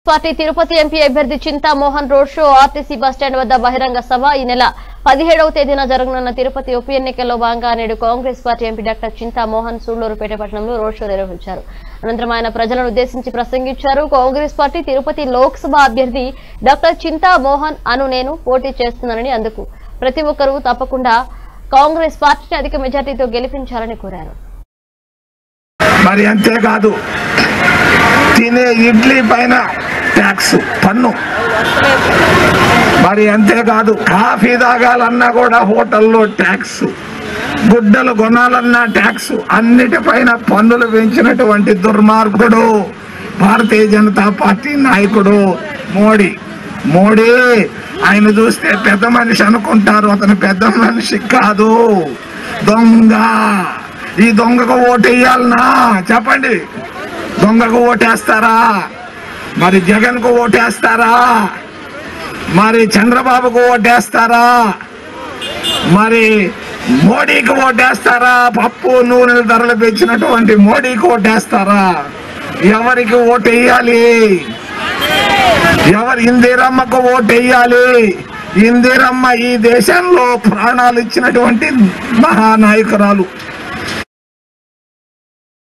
party Tirupati MP అభ్యర్థి Chinta Mohan road show RTC bus stand వద్ద బహిరంగ సభ ఈ నెల పదిహేడవ తేదీన జరగనున్న తిరుపతి ఉప ఎన్నికల్లో భాగంగా నేడు Congress party MP doctor Chinta Mohan Sullurpeta పట్టణంలో రోడ్ షో నిర్వహించారు అనంతరం ఆయన ప్రజలను ఉద్దేశించి ప్రసంగించారు కాంగ్రెస్ పార్టీ తిరుపతి లోక్సభ అభ్యర్థి డాక్టర్ చింతామోహన్ అను నేను పోటీ చేస్తున్నానని అందుకు ప్రతి ఒక్కరూ తప్పకుండా కాంగ్రెస్ పార్టీని అధిక మెజార్టీతో గెలిపించాలని కోరారు మరి అంతేకాదు తినే ఇడ్లీ పైన ట్యాక్స్ పన్ను మరి అంతేకాదు కాఫీ తాగాలన్నా కూడా హోటల్లో ట్యాక్స్ గుడ్డలు కొనాలన్నా ట్యాక్స్ అన్నిటిపైన పన్నులు పెంచినటువంటి దుర్మార్గుడు భారతీయ జనతా పార్టీ నాయకుడు మోడీ మోడీ ఆయన చూస్తే పెద్ద మనిషి అనుకుంటారు అతను పెద్ద మనిషి కాదు దొంగ ఈ దొంగకు ఓటు వేయాలనా చెప్పండి దొంగకు ఓటేస్తారా మరి జగన్ కు ఓటేస్తారా మరి చంద్రబాబుకు ఓటేస్తారా మరి మోడీకి ఓటేస్తారా పప్పు నూనెల ధరలు పెంచినటువంటి మోడీకి ఓటేస్తారా ఎవరికి ఓటు వేయాలి ఎవరు ఇందిరమ్మకు ఓటు వేయాలి ఇందిరమ్మ ఈ దేశంలో ప్రాణాలు ఇచ్చినటువంటి మహానాయకురాలు